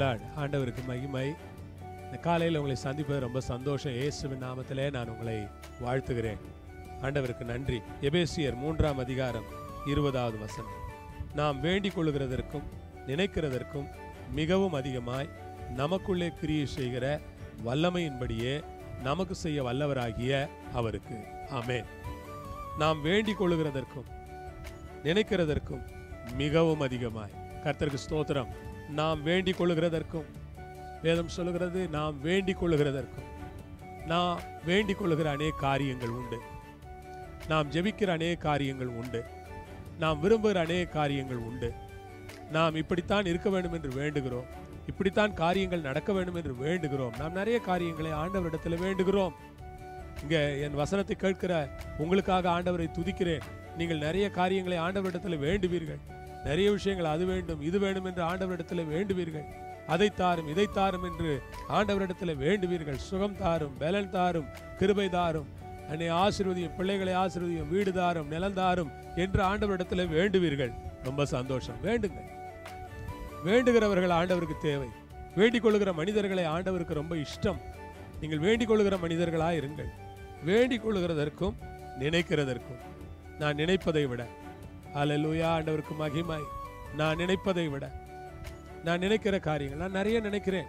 Lord ஆண்டவருக்கு மகிமை இந்த காலையில் உங்களை சந்திப்பது ரொம்ப சந்தோஷம் இயேசுவின் நாமத்திலே நான் உங்களை வாழ்த்துகிறேன் ஆண்டவருக்கு நன்றி எபேசியர் மூன்றாம் அதிகாரம் இருபதாவது வசனம் நாம் வேண்டிக் கொள்கிறதற்கும் நினைக்கிறதற்கும் மிகவும் அதிகமாய் நமக்குள்ளே கிரியை செய்கிற வல்லமையின்படியே நமக்கு செய்ய வல்லவராகிய அவருக்கு ஆமென் நாம் வேண்டிக் கொள்கிறதற்கும் நினைக்கிறதற்கும் மிகவும் அதிகமாய் கர்த்தருக்கு ஸ்தோத்திரம் நாம் வேண்டிக் கொள்கிறதற்கும் வேதம் சொல்லுகிறது நாம் வேண்டிக் கொள்கிறதற்கும் நாம் வேண்டிக் கொள்ளுகிற அநேக காரியங்கள் உண்டு நாம் ஜெபிக்கிற அநேக காரியங்கள் உண்டு நாம் விரும்புகிற அநேக காரியங்கள் உண்டு நாம் இப்படித்தான் இருக்க வேண்டும் என்று வேண்டுகிறோம் இப்படித்தான் காரியங்கள் நடக்க வேண்டும் என்று வேண்டுகிறோம் நாம் நிறைய காரியங்களை ஆண்டவரிடத்தில் வேண்டுகிறோம் இங்க என் வசனத்தை கேட்கிற உங்களுக்காக ஆண்டவரை துதிக்கிறேன் நீங்கள் நிறைய காரியங்களை ஆண்டவரிடத்தில் வேண்டுவீர்கள் நிறைய விஷயங்கள் அது வேண்டும் இது வேண்டும் என்று ஆண்டவரிடத்தில் வேண்டுவீர்கள் அதை தாரும் இதை தாரும் என்று ஆண்டவரிடத்தில் வேண்டுவீர்கள் சுகம் தாரும் பலன் தாரும் கிருபை தாரும் என்னை ஆசீர்வதியும் பிள்ளைகளை ஆசீர்வதியும் வீடு தாரும் நிலம் தாரும் என்று ஆண்டவரிடத்தில் வேண்டுவீர்கள் ரொம்ப சந்தோஷம் வேண்டுங்கள் வேண்டுகிறவர்கள் ஆண்டவருக்கு தேவை வேண்டிக் கொள்ளுகிற மனிதர்களை ஆண்டவருக்கு ரொம்ப இஷ்டம் நீங்கள் வேண்டிக் கொள்ளுகிற மனிதர்களாய் இருங்கள் வேண்டிக் கொள்ளுகிறதற்கும் நினைக்கிறதற்கும் நான் நினைப்பதை விட அல்லேலூயா ஆண்டவருக்கு மகிமை நான் நினைப்பதை விட நான் நினைக்கிற காரியங்கள் நான் நிறைய நினைக்கிறேன்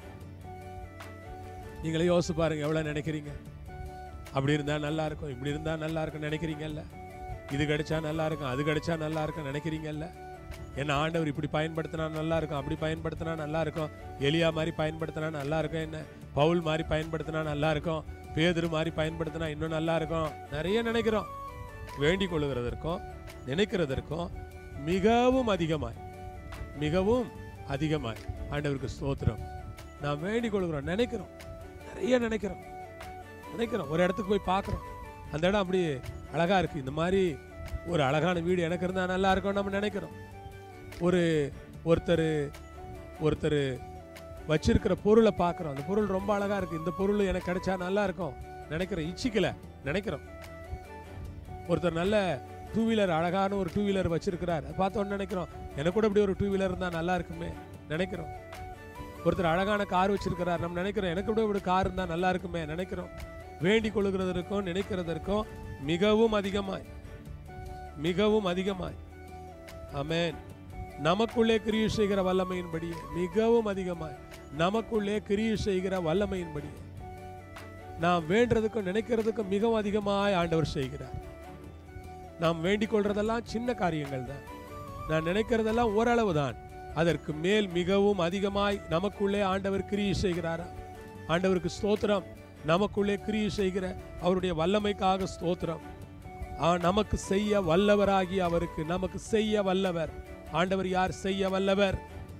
நீங்களே யோசிச்சு பாருங்க எவ்வளவு நினைக்கிறீங்க அப்படி இருந்தா நல்லா இருக்கும் இப்படி இருந்தா நல்லா இருக்கும் நினைக்கிறீங்கல்ல இது கிடைச்சா நல்லா இருக்கும் அது கிடைச்சா நல்லா இருக்கும் நினைக்கிறீங்கல்ல என்ன ஆண்டவர் இப்படி பயன்படுத்தினா நல்லா இருக்கும் அப்படி பயன்படுத்தினா நல்லா இருக்கும் எலியா மாதிரி பயன்படுத்தினா நல்லா இருக்கும் என்ன பவுல் மாதிரி பயன்படுத்தினா நல்லா இருக்கும் பேதுரு மாதிரி பயன்படுத்தினா இன்னும் நல்லா இருக்கும் நிறைய நினைக்கிறோம் வேண்டிக் கொள்ளுகிறதற்கும் நினைக்கிறதற்கும் மிகவும் அதிகமாய் மிகவும் அதிகமாய் ஆண்டவருக்கு ஸ்தோத்திரம் நாம் வேண்டிக் கொள்கிறோம் நினைக்கிறோம் நிறைய நினைக்கிறோம் நினைக்கிறோம் ஒரு இடத்துக்கு போய் பார்க்குறோம் அந்த இடம் அப்படி அழகா இருக்கு இந்த மாதிரி ஒரு அழகான வீடு எனக்கு இருந்தால் நல்லா இருக்கும் நம்ம நினைக்கிறோம் ஒரு ஒருத்தர் ஒருத்தர் வச்சிருக்கிற பொருளை பார்க்குறோம் அந்த பொருள் ரொம்ப அழகா இருக்கு இந்த பொருள் எனக்கு கிடைச்சா நல்லா இருக்கும் நினைக்கிறோம் இச்சிக்கல நினைக்கிறோம் ஒருத்தர் நல்ல டூ வீலர் அழகான ஒரு டூ வீலர் வச்சிருக்கிறார் அதை பார்த்தோன்னு நினைக்கிறோம் எனக்கு கூட இப்படி ஒரு டூ வீலர் இருந்தால் நல்லா இருக்குமே நினைக்கிறோம் ஒருத்தர் அழகான கார் வச்சிருக்கிறார் நம்ம நினைக்கிறோம் எனக்கு கூட இப்படி கார் இருந்தால் நல்லா இருக்குமே நினைக்கிறோம் வேண்டிக் கொள்ளுகிறதற்கும் நினைக்கிறதற்கும் மிகவும் அதிகமாய் மிகவும் அதிகமாய் ஆமென் நமக்குள்ளே கிரியை செய்கிற வல்லமையின்படியே மிகவும் அதிகமாய் நமக்குள்ளே கிரியை செய்கிற வல்லமையின்படியே நாம் வேண்டுறதுக்கும் நினைக்கிறதுக்கும் மிகவும் அதிகமாய் ஆண்டவர் செய்கிறார் நாம் வேண்டிக் கொள்றதெல்லாம் சின்ன காரியங்கள் தான் நான் நினைக்கிறதெல்லாம் ஓரளவு தான் அதற்கு மேல் மிகவும் அதிகமாய் நமக்குள்ளே ஆண்டவர் கிரியை செய்கிறாரா ஆண்டவருக்கு ஸ்தோத்திரம் நமக்குள்ளே கிரியை செய்கிற அவருடைய வல்லமைக்காக ஸ்தோத்திரம் ஆ, நமக்கு செய்ய வல்லவராகி அவருக்கு நமக்கு செய்ய வல்லவர் ஆண்டவர் யார் செய்ய வல்லவர்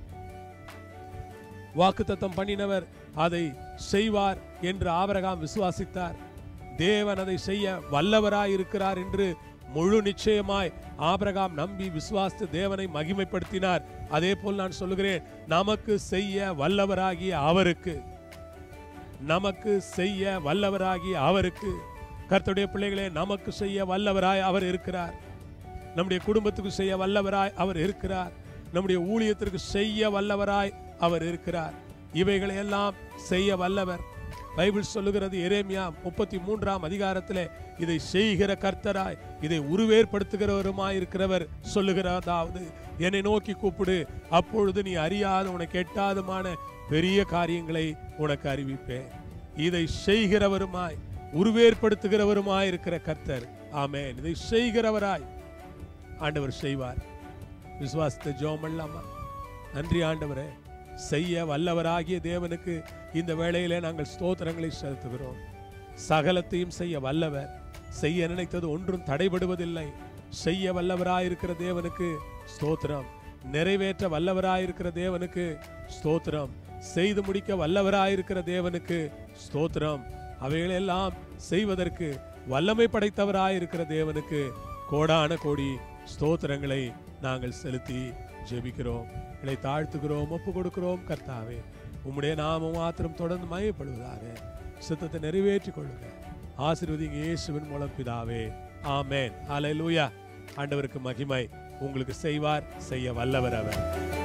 வாக்குத்தத்தம் பண்ணினவர் அதை செய்வார் என்று ஆபிரகாம் விசுவாசித்தார் தேவன் அதை செய்ய வல்லவராய் இருக்கிறார் என்று முழு நிச்சயமாய் ஆபிரகாம் நம்பி விசுவாசித்து தேவனை மகிமைப்படுத்தினார் அதே போல் நான் சொல்லுகிறேன் நமக்கு செய்ய வல்லவராகிய அவருக்கு நமக்கு செய்ய வல்லவராகிய அவருக்கு கர்த்தருடைய பிள்ளைகளே நமக்கு செய்ய வல்லவராய் அவர் இருக்கிறார் நம்முடைய குடும்பத்துக்கு செய்ய வல்லவராய் அவர் இருக்கிறார் நம்முடைய ஊழியத்திற்கு செய்ய வல்லவராய் அவர் இருக்கிறார் இவைகளை எல்லாம் செய்ய வல்லவர் பைபிள் சொல்லுகிறது எரேமியா முப்பத்தி மூன்றாம் அதிகாரத்திலே இதை செய்கிற கர்த்தராய் இதை உருவேற்படுத்துகிறவருமாய் இருக்கிறவர் சொல்லுகிறதாவது என்னை நோக்கி கூப்பிடு அப்பொழுது நீ அறியாத உனக்கு எட்டாதுமான பெரிய காரியங்களை உனக்கு அறிவிப்பேன் இதை செய்கிறவருமாய் உருவேற்படுத்துகிறவருமாய் இருக்கிற கர்த்தர் ஆமென் இதை செய்கிறவராய் ஆண்டவர் செய்வார் விசுவாசத்தை ஜெபம் பண்ணலாமா நன்றி ஆண்டவரே செய்ய வல்லவராகிய தேவனுக்கு இந்த வேளையிலே நாங்கள் ஸ்தோத்திரங்களை செலுத்துகிறோம் சகலத்தையும் செய்ய வல்லவர் செய்ய நினைத்தது ஒன்றும் தடைபடுவதில்லை செய்ய வல்லவராயிருக்கிற தேவனுக்கு ஸ்தோத்திரம் நிறைவேற்ற வல்லவராயிருக்கிற தேவனுக்கு ஸ்தோத்திரம் செய்து முடிக்க வல்லவராயிருக்கிற தேவனுக்கு ஸ்தோத்திரம் அவைகளெல்லாம் செய்வதற்கு வல்லமை படைத்தவராயிருக்கிற தேவனுக்கு கோடான கோடி ஸ்தோத்திரங்களை நாங்கள் செலுத்தி ஜெபிக்கிறோம் இதை தாழ்த்துகிறோம் ஒப்பு கொடுக்கிறோம் கர்த்தாவே உம்முடைய நாமம் மாத்திரம் தொடர்ந்து மயப்படுவதாக சித்தத்தை நிறைவேற்றிக் கொள்ளுங்க ஆசீர்வதிங்க இயேசுவின் மூலம் பிதாவே ஆமென் ஹalleluya ஆண்டவருக்கு மகிமை உங்களுக்கு செய்வார் செய்ய வல்லவர் அவர்